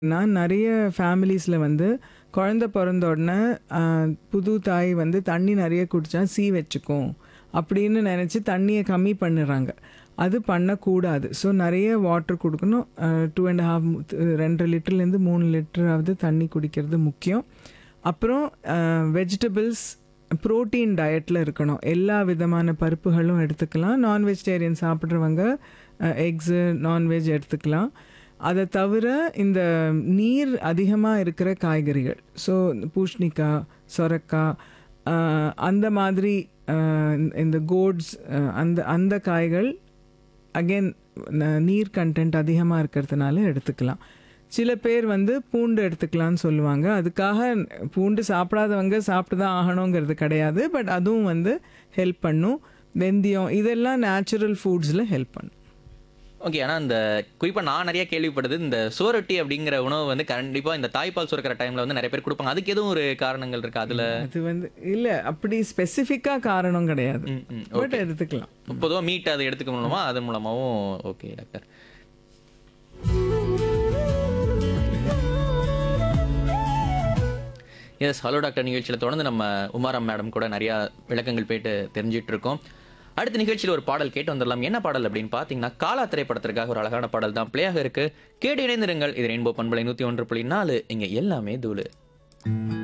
நான் நிறைய ஃபேமிலிஸில் வந்து குழந்த பிறந்த உடனே ஆ, புது தாய் வந்து தண்ணி நிறைய குடித்தா சீ வச்சுக்கும் அப்படின்னு நினச்சி தண்ணியை கம்மி பண்ணிடுறாங்க அது பண்ணக்கூடாது ஸோ நிறைய வாட்டர் கொடுக்கணும் டூ அண்ட் ஹாஃப் ரெண்டரை லிட்டர்லேருந்து மூணு லிட்டராவது தண்ணி குடிக்கிறது முக்கியம் அப்புறம் வெஜிடபிள்ஸ் ப்ரோட்டீன் டயட்டில் இருக்கணும் எல்லா விதமான பருப்புகளும் எடுத்துக்கலாம் நான் வெஜிடேரியன் சாப்பிட்றவங்க எக்ஸு நான்வெஜ் எடுத்துக்கலாம் அதை தவிர இந்த நீர் அதிகமாக இருக்கிற காய்கறிகள் ஸோ பூஷ்ணிக்காய் சொரக்காய் அஹ், அந்த மாதிரி அஹ், இந்த கோட்ஸ் அந்த அந்த காய்கள் அகெயின் நீர் கண்டென்ட் அதிகமாக இருக்கிறதுனால எடுத்துக்கலாம் சில பேர் வந்து பூண்டு எடுத்துக்கலாம்னு சொல்லுவாங்க அதுக்காக பூண்டு சாப்பிடாதவங்க சாப்பிட்டு தான் ஆகணுங்கிறது கிடையாது பட் அதுவும் வந்து ஹெல்ப் பண்ணும் வெந்தயம் இதெல்லாம் நேச்சுரல் ஃபுட்ஸில் ஹெல்ப் பண்ணும் ஓகே ஆனால் இந்த குறிப்பாக நான் நிறைய கேள்விப்படுது இந்த சோரொட்டி அப்படிங்கிற உணவு வந்து கண்டிப்பாக இந்த தாய்ப்பால் சுரக்கிற டைமில் வந்து நிறைய பேர் கொடுப்பாங்க அதுக்கு எதுவும் ஒரு காரணங்கள் இருக்கு அதில் அது வந்து இல்லை அப்படி ஸ்பெசிஃபிக்காக காரணம் கிடையாது ம், ம், பட் எடுத்துக்கலாம் பொதுவாக மீட் அதை எடுத்துக்க மூலமா அது மூலமாகவும் okay doctor yes hello doctor நிகழ்ச்சியில் தொடர்ந்து நம்ம உமாராம் மேடம் கூட நிறையா விளக்கங்கள் போயிட்டு தெரிஞ்சிட்டு இருக்கோம் அடுத்த நிகழ்ச்சியில் ஒரு பாடல் கேட்டு வந்துடலாம் என்ன பாடல் அப்படின்னு பார்த்தீங்கன்னா காலா திரைப்படத்திற்காக ஒரு அழகான பாடல் தான் பிளேயாக இருக்கு கேட்டு இணைந்திருங்கள் இது ரெயின்போ பண்பலை நூற்றி ஒன்று புள்ளி நாலு இங்கே எல்லாமே தூளு